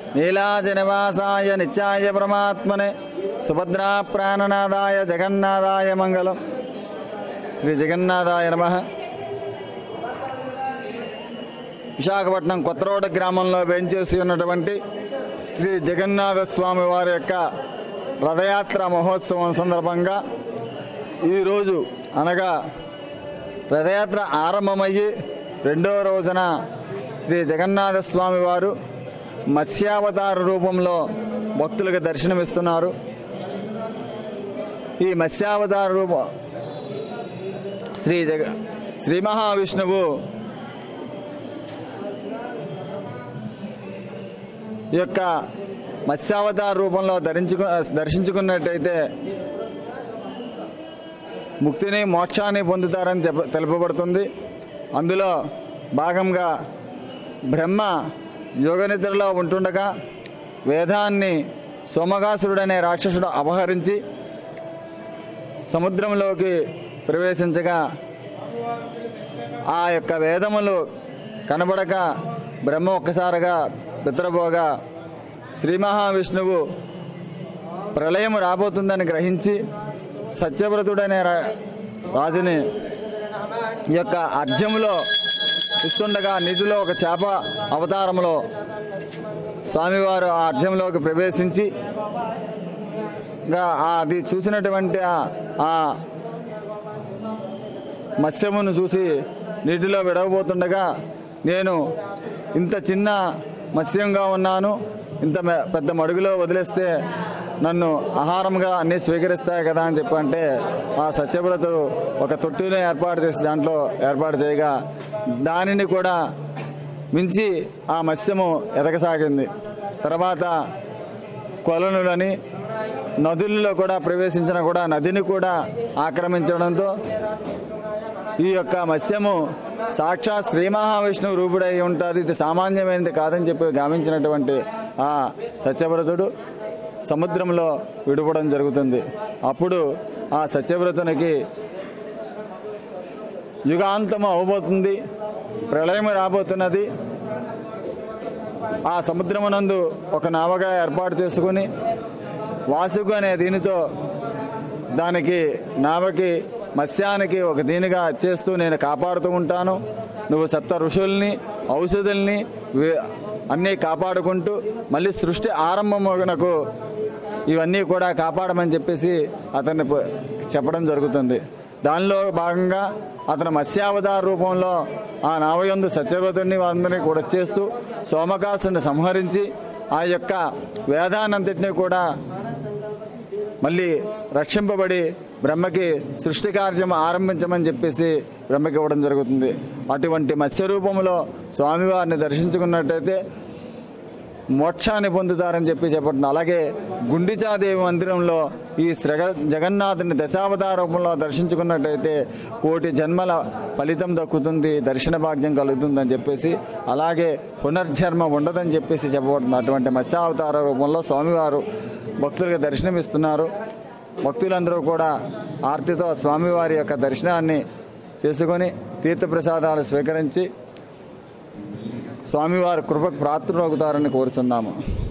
నీలాజనివాసాయ నిత్యాయ పరమాత్మనే సుభద్రా ప్రాణనాదాయ జగన్నాథాయ మంగళం శ్రీ జగన్నాథాయ నమ విశాఖపట్నం కొత్తరోడ గ్రామంలో వేంచేసి ఉన్నటువంటి శ్రీ జగన్నాథ స్వామి వారి యొక్క రథయాత్ర మహోత్సవం సందర్భంగా ఈరోజు అనగా రథయాత్ర ఆరంభమయ్యి రెండవ రోజున శ్రీ జగన్నాథ స్వామి వారు మత్స్యావతార రూపంలో భక్తులకు దర్శనమిస్తున్నారు ఈ మత్స్యావతార రూపం శ్రీ జగ శ్రీ మహావిష్ణువు ఈ యొక్క మత్స్యావతార రూపంలో ధరించుకు దర్శించుకున్నట్టయితే ముక్తిని మోక్షాన్ని పొందుతారని తెప- తెలుపబడుతుంది అందులో భాగంగా బ్రహ్మ యోగనిద్రలో ఉంటుండగా వేదాన్ని సోమగాసురుడనే రాక్షసుడు అపహరించి సముద్రంలోకి ప్రవేశించగా ఆ యొక్క వేదములు కనబడక బ్రహ్మ ఒక్కసారిగా పితరబోగా శ్రీ మహావిష్ణువు ప్రళయం రాబోతుందని గ్రహించి సత్యవ్రతుడనే రా- రాజుని ఈ యొక్క అర్జములో ఇస్తుండగా నీటిలో ఒక చేప అవతారంలో స్వామివారు ఆ అర్జంలోకి ప్రవేశించి ఇంకా ఆ అది చూసినటువంటి ఆ- ఆ మత్స్యమును చూసి నీటిలో విడవబోతుండగా నేను ఇంత చిన్న మత్స్యంగా ఉన్నాను ఇంత మె- పెద్ద మడుగులో వదిలేస్తే నన్ను ఆహారంగా అన్నీ స్వీకరిస్తాయి కదా అని చెప్పి అంటే ఆ సత్యవ్రతుడు ఒక తొట్టిని ఏర్పాటు చేసి దాంట్లో ఏర్పాటు చేయగా దానిని కూడా మించి ఆ మత్స్యము ఎదగసాగింది తర్వాత కొలనులని నదుల్లో కూడా ప్రవేశించిన కూడా నదిని కూడా ఆక్రమించడంతో ఈ యొక్క మత్స్యము సాక్షాత్ శ్రీ మహావిష్ణువు రూపుడై ఉంటారు ఇది సామాన్యమైనది కాదని చెప్పి గావించినటువంటి ఆ సత్యవ్రతుడు సముద్రంలో విడిపడం జరుగుతుంది అప్పుడు ఆ సత్యవ్రతునికి యుగాంతం అవబోతుంది ప్రళయం రాబోతున్నది ఆ సముద్రమునందు ఒక నావగా ఏర్పాటు చేసుకుని వాసుకు అనే దీనితో దానికి నావకి మత్స్యానికి ఒక దీనిగా చేస్తూ నేను కాపాడుతూ ఉంటాను నువ్వు సప్త ఋషుల్ని ఔషధుల్ని వే- అన్నీ కాపాడుకుంటూ మళ్ళీ సృష్టి ఆరంభమునకు ఇవన్నీ కూడా కాపాడమని చెప్పేసి అతన్ని ప- చెప్పడం జరుగుతుంది దానిలో భాగంగా అతను మత్స్యావతార రూపంలో ఆ నావయందు సత్యవ్రతుడిని వారందరినీ కూడా చేస్తూ సోమకాసుని సంహరించి ఆ యొక్క వేదాన్నంతటినీ కూడా మళ్ళీ రక్షింపబడి బ్రహ్మకి సృష్టి కార్యం ఆరంభించమని చెప్పేసి బ్రహ్మకి ఇవ్వడం జరుగుతుంది అటువంటి మత్స్య రూపంలో స్వామివారిని దర్శించుకున్నట్టయితే మోక్షాన్ని పొందుతారని చెప్పి చెప్పండి అలాగే గుండిచాదేవి మందిరంలో ఈ శ్రగ జగన్నాథుని దశావతార రూపంలో దర్శించుకున్నట్టయితే కోటి జన్మల ఫలితం దక్కుతుంది దర్శన భాగ్యం కలుగుతుందని చెప్పేసి అలాగే పునర్జన్మ ఉండదని చెప్పేసి చెప్పబడుతుంది అటువంటి మత్స్యావతార రూపంలో స్వామివారు భక్తులకు దర్శనమిస్తున్నారు భక్తులందరూ కూడా ఆర్తితో స్వామివారి యొక్క దర్శనాన్ని చేసుకొని తీర్థప్రసాదాలు స్వీకరించి స్వామివారి కృపకు ప్రార్థన అవుతారని కోరుచున్నాము